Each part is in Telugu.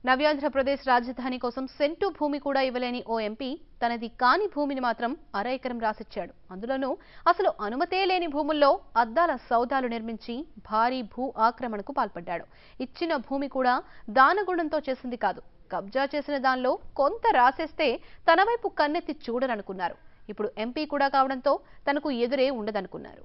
నవ్యాంధ్రప్రదేశ్ రాజధాని కోసం సెంటు భూమి కూడా ఇవ్వలేని ఓ ఎంపీ తనది కాని భూమిని మాత్రం అర ఎకరం రాసిచ్చాడు అందులోనూ అసలు అనుమతే లేని భూముల్లో అద్దాల సౌదాలు నిర్మించి భారీ భూ ఆక్రమణకు పాల్పడ్డాడు ఇచ్చిన భూమి కూడా దానగుణంతో చేసింది కాదు కబ్జా చేసిన దానిలో కొంత రాసేస్తే తన వైపు కన్నెత్తి చూడరనుకున్నారు ఇప్పుడు ఎంపీ కూడా కావడంతో తనకు ఎదురే ఉండదనుకున్నారు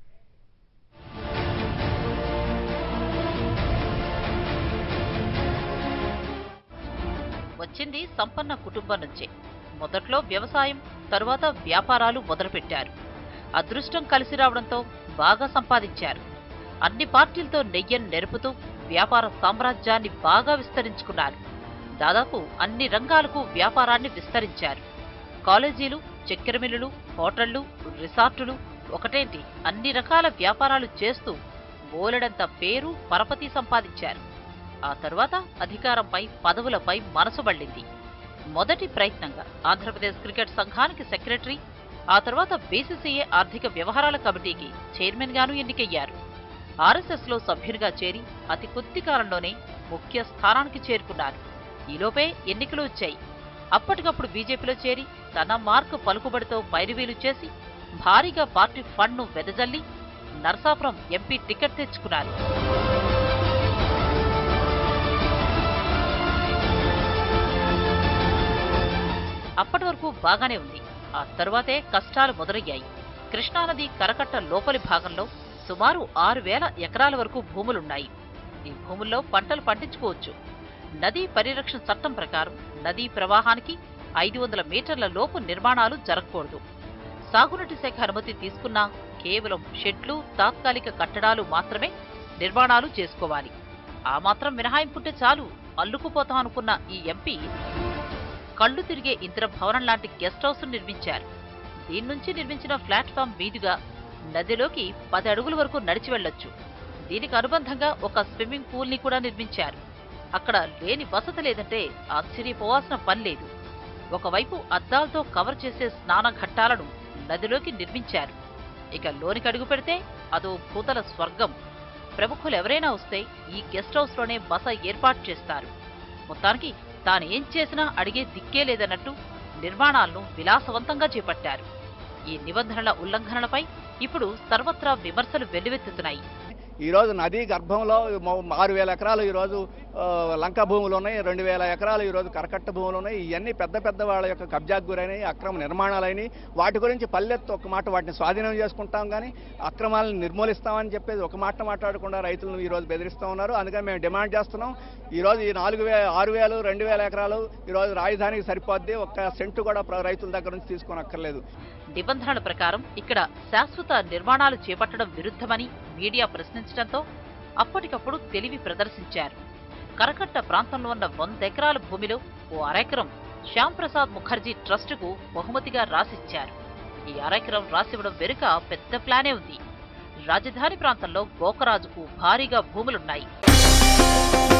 వచ్చింది సంపన్న కుటుంబం నుంచే మొదట్లో వ్యవసాయం తరువాత వ్యాపారాలు మొదలుపెట్టారు అదృష్టం కలిసి రావడంతో బాగా సంపాదించారు అన్ని పార్టీలతో నెయ్యను నెరుపుతూ వ్యాపార సామ్రాజ్యాన్ని బాగా విస్తరించుకున్నారు దాదాపు అన్ని రంగాలకు వ్యాపారాన్ని విస్తరించారు కాలేజీలు చక్కెర మిల్లులు హోటళ్లు రిసార్టులు ఒకటేంటి అన్ని రకాల వ్యాపారాలు చేస్తూ బోలెడంత పేరు పరపతి సంపాదించారు ఆ తరువాత అధికారంపై పదవులపై మనసు బళ్ళింది మొదటి ప్రయత్నంగా ఆంధ్రప్రదేశ్ క్రికెట్ సంఘానికి సెక్రటరీ ఆ తర్వాత బీసీసీఏ ఆర్థిక వ్యవహారాల కమిటీకి చైర్మన్ గాను ఎన్నికయ్యారు ఆర్ఎస్ఎస్ లో సభ్యునిగా చేరి అతి కొద్ది కాలంలోనే ముఖ్య స్థానానికి చేరుకున్నారు ఈలోపే ఎన్నికలు వచ్చాయి అప్పటికప్పుడు బీజేపీలో చేరి తన మార్కు పలుకుబడితో పైరువీలు చేసి భారీగా పార్టీ ఫండ్ను వెదజల్లి నర్సాపురం ఎంపీ టికెట్ తెచ్చుకున్నారు అప్పటి వరకు బాగానే ఉంది ఆ తరువాతే కష్టాలు మొదలయ్యాయి కృష్ణానది కరకట్ట లోపలి భాగంలో సుమారు ఆరు వేల ఎకరాల వరకు భూములున్నాయి ఈ భూముల్లో పంటలు పండించుకోవచ్చు నదీ పరిరక్షణ చట్టం ప్రకారం నదీ ప్రవాహానికి ఐదు వందల మీటర్ల లోపు నిర్మాణాలు జరగకూడదు సాగునీటి శాఖ అనుమతి తీసుకున్నా కేవలం షెడ్లు తాత్కాలిక కట్టడాలు మాత్రమే నిర్మాణాలు చేసుకోవాలి ఆ మాత్రం మినహాయింపుంటే చాలు అల్లుకుపోతాం అనుకున్న ఈ ఎంపీ కళ్ళు తిరిగే ఇంద్ర భవనం లాంటి గెస్ట్ హౌస్ నిర్మించారు దీని నుంచి నిర్మించిన ప్లాట్ఫామ్ మీదుగా నదిలోకి పది అడుగుల వరకు నడిచి వెళ్ళొచ్చు దీనికి అనుబంధంగా ఒక స్విమ్మింగ్ పూల్ ని కూడా నిర్మించారు అక్కడ లేని వసతి లేదంటే ఆశ్చర్యపోవాల్సిన పని లేదు ఒకవైపు అద్దాలతో కవర్ చేసే స్నాన ఘట్టాలను నదిలోకి నిర్మించారు ఇక లోనికి అడుగు పెడితే అదో భూతల స్వర్గం ప్రముఖులు ఎవరైనా వస్తే ఈ గెస్ట్ హౌస్ లోనే బస ఏర్పాటు చేస్తారు మొత్తానికి తాను ఏం చేసినా అడిగే దిక్కే లేదన్నట్టు నిర్మాణాలను విలాసవంతంగా చేపట్టారు ఈ నిబంధనల ఉల్లంఘనలపై ఇప్పుడు సర్వత్రా విమర్శలు వెల్లువెత్తుతున్నాయి ఈరోజు నదీ గర్భంలో మొ- ఆరు వేల ఎకరాలు ఈరోజు ఆ, లంక భూములు ఉన్నాయి రెండు వేల ఎకరాలు ఈరోజు కరకట్ట భూములు ఉన్నాయి ఇవన్నీ పెద్ద పెద్ద వాళ్ళ యొక్క కబ్జాకు గురైనవి అక్రమ నిర్మాణాలైనవి వాటి గురించి పల్లెత్తు ఒక మాట వాటిని స్వాధీనం చేసుకుంటాం కానీ అక్రమాలను నిర్మూలిస్తామని చెప్పేది ఒక మాట మాట్లాడకుండా రైతులను ఈరోజు బెదిరిస్తూ ఉన్నారు అందుకని మేము డిమాండ్ చేస్తున్నాం ఈరోజు ఈ నాలుగు వే ఆరు వేలు రెండు వేల ఎకరాలు ఈరోజు రాజధానికి సరిపోద్ది ఒక్క సెంటు కూడా ప్ర- రైతుల దగ్గర నుంచి తీసుకొని అక్కర్లేదు నిబంధనల ప్రకారం ఇక్కడ శాశ్వత నిర్మాణాలు చేపట్టడం విరుద్ధమని మీడియా ప్రశ్నించడంతో అప్పటికప్పుడు తెలివి ప్రదర్శించారు కరకట్ట ప్రాంతంలో ఉన్న వంద ఎకరాల భూమిలో ఓ అరెకరం శ్యామ్ ప్రసాద్ ముఖర్జీ ట్రస్టుకు బహుమతిగా రాసిచ్చారు ఈ అరెకరం రాసివ్వడం వెనుక పెద్ద ప్లానే ఉంది రాజధాని ప్రాంతంలో గోకరాజుకు భారీగా భూములున్నాయి